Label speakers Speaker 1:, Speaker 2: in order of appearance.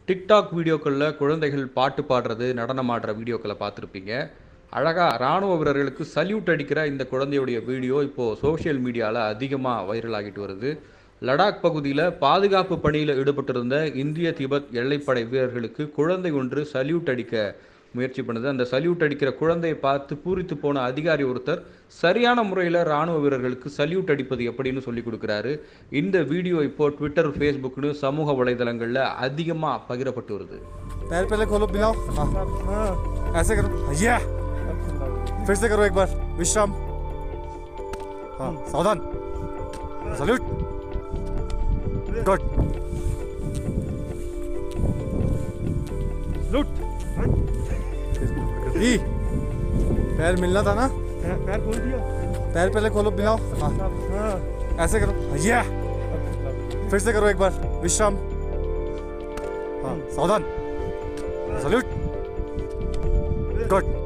Speaker 1: TikTok வீடியோக்களில் குழந்தைகள் பாட்டு பாடுறது நடனம் ஆடுற வீடியோக்களை பார்த்துருப்பீங்க அழகாக ராணுவ வீரர்களுக்கு சல்யூட் அடிக்கிற இந்த குழந்தையுடைய வீடியோ இப்போது சோஷியல் மீடியாவில் அதிகமாக வைரல் ஆகிட்டு வருது லடாக் பகுதியில் பாதுகாப்பு பணியில் ஈடுபட்டிருந்த இந்திய திபெத் எல்லைப்படை வீரர்களுக்கு குழந்தை ஒன்று சல்யூட் அடிக்க முயற்சி பண்ணுது அந்த சல்யூட் அடிக்கிற குழந்தையை பார்த்து பூரித்து போன அதிகாரி ஒருத்தர் சரியான முறையில் ராணுவ வீரர்களுக்கு சல்யூட் அடிப்பது எப்படின்னு சொல்லி கொடுக்குறாரு இந்த வீடியோ இப்போ ட்விட்டர் ஃபேஸ்புக்னு சமூக வலைதளங்களில் அதிகமாக பகிரப்பட்டு வருது
Speaker 2: पैर पहले खोलो मिलाओ हाँ ऐसे करो ये फिर से करो एक बार विश्राम हाँ सावधान सल्यूट गुड लूट ई पैर मिलना था ना
Speaker 3: पैर खोल दिया
Speaker 2: पैर पहले खोलो मिलाओ हाँ
Speaker 3: हाँ
Speaker 2: ऐसे करो ये फिर से करो एक बार विश्राम हाँ सावधान सल्यूट गुड